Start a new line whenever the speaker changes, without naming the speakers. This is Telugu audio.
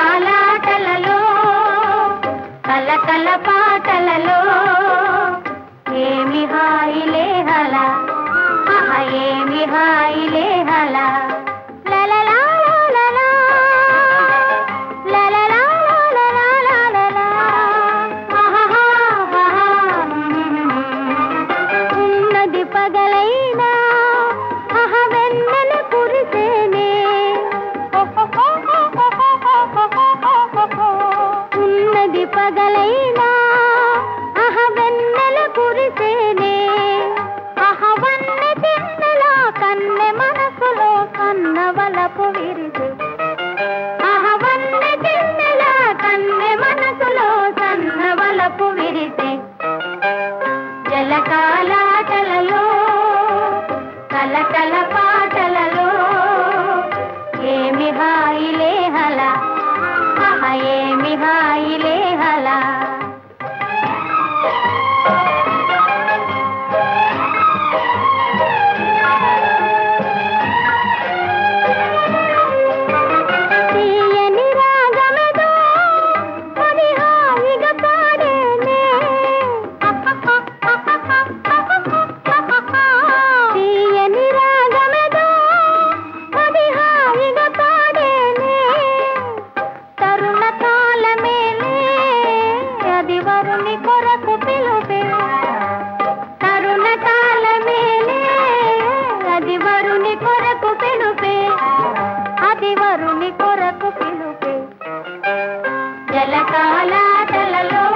జలకాలాటలలో కలకల పాటలలో ఏమి హాయిలే హల ఆహ, ఏమి హాయిలే హల లలలా లలలా, లలలా లలలా లలలా, ఆహాహాహా. ఉన్నది పగలైనా అహ వెన్నెల కురిసేనే ఉన్నది పగలైనా అహ వెన్నెల కురిసేనే అహ వన్నె చిన్నెల కన్నె మనసులో కన్నవలపు విరిసే అహ వన్నె చిన్నెల కన్నె మనసులో కన్నవలపు విరిసే జలకాలాటలలో కలకల పాటలలో ఏమి హాయిలే హల ఆహ, ఏమి హాయిలే హల తీయని రాగమేదో మరి హాయిగా పాడేనే తీయని రాగమేదో మరి హాయిగా పాడేనే తరుణ కాలమేలే అది వరుని కొరకు పిలుపే తరుణ కాలమేలే అది వరుని కొరకు పిలుపే అది వరుని కొరకు పిలుపే జలకాలాటలలో